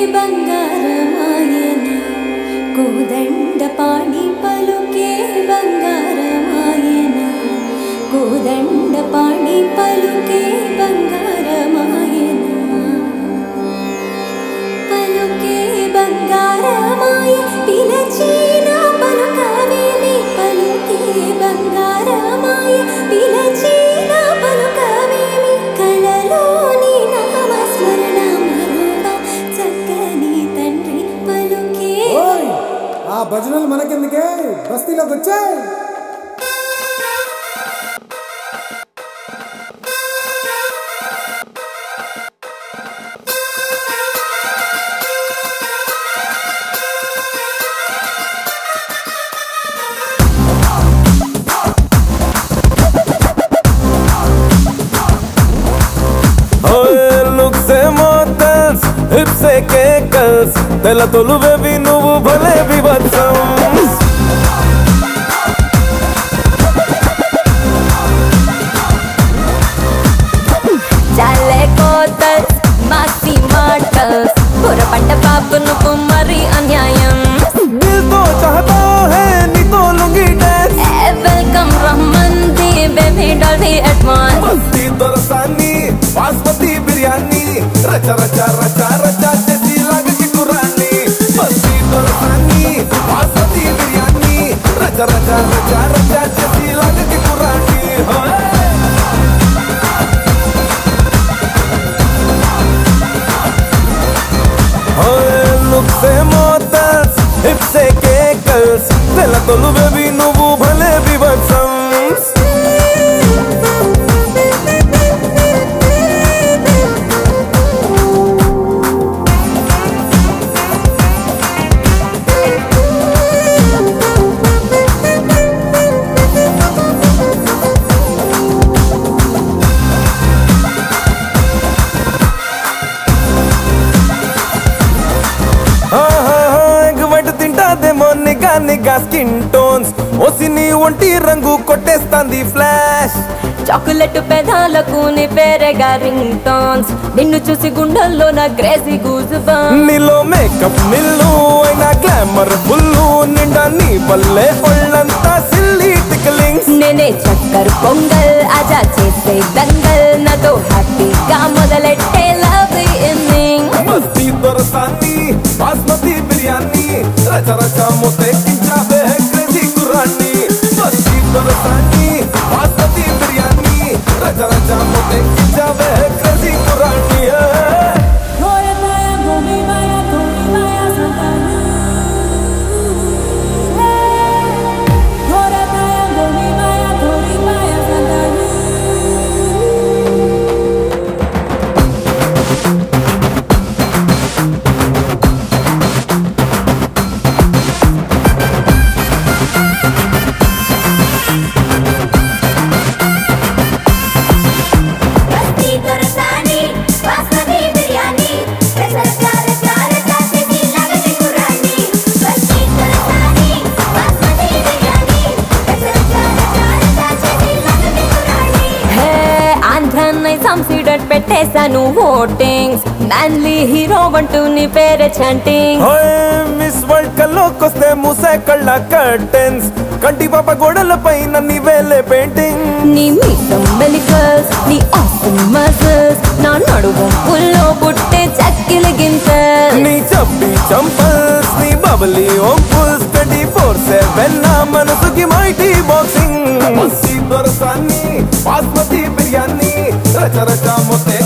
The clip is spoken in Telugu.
బంగారమాయన కోదండ పాణి పలుకే బంగారమాయన కోదండ పాణి పలుకే బంగారమాయన పలుకే బంగారమాయ పిలచిన పలుకవేమి పలుకే బంగారమాయ పిలచిన పలుకవేమి కలలోని నామస్మరణ మరువ చక్కని తండ్రి పలుకే ఓయ్ ఆ భజనలు మనకెందుకే బస్తీలోకి వచ్చాయి లుక్ సే మోటల్స్ హిప్ సే కేకల్స్ తెల్ల తొలువేవి నువ్వు భలే వివత్సం చాలే కోతల్స్ మాసి మాటల్స్ పొరపడ్డ పాపు నువ్వు మరి అన్యాయం దిల్ తో చాహతా హై నీతో lungi dance welcome Rahman the baby doll the advance మస్తి దొరసాని బాస్మతి బిర్యానీ రచ రచ రచ రచ చేసి లాగకి కురాని మస్తి దొరసాని బాస్మతి బిర్యానీ రచ రచ రచ రచ చేసి లాగకి కురాని హోయ్ లుక్ సే మోటల్స్ హిప్ సే కేకల్స్ తెల్ల తొలువేవి నువ్వు భలే వివత్సం ఎగువైటు తింటాదేమో నిగా నిగా స్కిన్ టోన్స్ ఓసిని ఒంటి రంగు కొట్టేస్తాంది ఫ్లాష్ చాక్లెట్ పెదాలకు నీ పేరేగా రింగ్ టోన్స్ నిన్ను చూసి గుండెల్లో నా క్రేజీ గూజ్ నీలో మేకప్ నిల్లు అయినా గ్లామర్ ఫుల్లు నిండా నీ వల్లే ఒళ్ళంతా సిల్లీ టికలింగ్స్ నేనే చక్కర పొంగల్ అజా చేసే దంగల్ నాతో హ్యాపీగా మొదలెట్టే లవ్ ఇన్నింగ్ మస్తి దొరసాని బాస్మతి బిర్యానీ రచ రచ మొత్తెక్కించావే క్రేజీ కుర్రాన్ని మస్తి దొరసాని బాస్మతి బిర్యానీ రచ రచ మొత్తెక్కించావే క్రేజీ కుర్రాన్ని బస్తీ దొరసాని బాస్మతి బిర్యానీ రసరసాల చాల చాసిది లగది కురాని బస్తీ దొరసాని బాస్మతి బిర్యానీ రసరసాల చాల చాసిది లగది కురాని హే ఆంధ్రన్నై సంసిడట్ పెట్టేశాను ఓటింగ్స్ మ్యాన్లీ హీరో అంటూ నీ పేరే చాంటింగ్ మిస్ వరల్డ్ కల్లోకొస్తే మూసే కళ్ళ కర్టెన్స్ కంటి పాప గోడల పైన నీ వేలే పెయింటింగ్ నీ మీసం మెలికల్స్ నీ ఆసమ్ మజిల్స్ నా నడుము పుల్లో పుట్టే చక్కిల గింతల్ నీ చప్పి చంపల్స్ నీ బబలి ఒంపుల్స్ ట్వంటీ ఫోర్ సెవెన్ నా మనసుకి మైటీ బాక్సింగ్ మస్తి దొరసాన్ని బాస్మతి బిర్యానీ రచ రచ మొత్తే